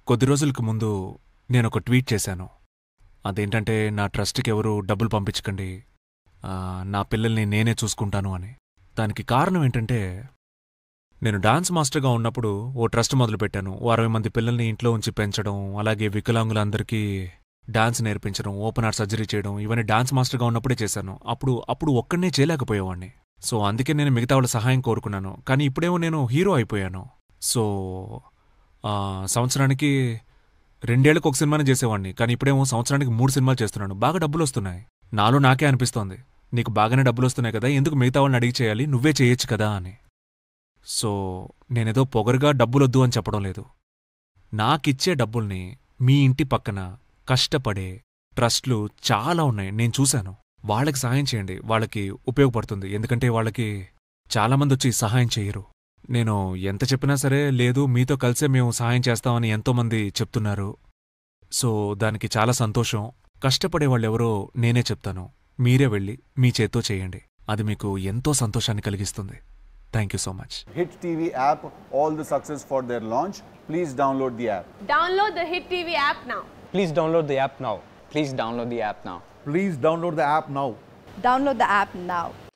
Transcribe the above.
కొద్ది రోజులకు ముందు నేను ఒక ట్వీట్ చేశాను అదేంటంటే నా ట్రస్ట్కి ఎవరు డబ్బులు పంపించకండి ఆ, నా పిల్లల్ని నేనే చూసుకుంటాను అని దానికి కారణం ఏంటంటే నేను డాన్స్ మాస్టర్గా ఉన్నప్పుడు ఓ ట్రస్ట్ మొదలుపెట్టాను ఓ అరవై మంది పిల్లల్ని ఇంట్లో ఉంచి పెంచడం అలాగే వికలాంగులందరికీ డాన్స్ నేర్పించడం ఓపెన్ హార్ట్ సర్జరీ చేయడం ఇవన్నీ డాన్స్ మాస్టర్గా ఉన్నప్పుడే చేశాను అప్పుడు అప్పుడు ఒక్కడనే చేయలేకపోయేవాడిని సో అందుకే నేను మిగతా వాళ్ళ సహాయం కోరుకున్నాను కానీ ఇప్పుడేమో నేను హీరో అయిపోయాను సో ఆ, సంవత్సరానికి రెండేళ్లకు ఒక సినిమానే చేసేవాడిని కానీ ఇప్పుడేమో సంవత్సరానికి మూడు సినిమాలు చేస్తున్నాను బాగా డబ్బులు వస్తున్నాయి నాలో నాకే అనిపిస్తోంది నీకు బాగానే డబ్బులు వస్తున్నాయి కదా ఎందుకు మిగతా వాళ్ళని అడిగి చేయాలి నువ్వే చేయొచ్చు కదా అని సో నేనేదో పొగరుగా డబ్బులొద్దు అని చెప్పడం లేదు నాకిచ్చే డబ్బుల్ని మీ ఇంటి పక్కన కష్టపడే ట్రస్ట్లు చాలా ఉన్నాయి నేను చూశాను వాళ్ళకి సహాయం చేయండి వాళ్ళకి ఉపయోగపడుతుంది ఎందుకంటే వాళ్ళకి చాలామంది వచ్చి సహాయం చేయరు నేను ఎంత చెప్పినా సరే లేదు మీతో కలిసే మేము సహాయం చేస్తామని ఎంతోమంది చెప్తున్నారు సో దానికి చాలా సంతోషం కష్టపడే వాళ్ళెవరో నేనే చెప్తాను మీరే వెళ్ళి మీ చేత్తో చేయండి అది మీకు ఎంతో సంతోషాన్ని కలిగిస్తుంది thank you so much Hit TV app, all the success for their launch. Please download the app. Download the Hit TV app now. Please download the app now. Please download the app now. Please download the app now. Download the app now.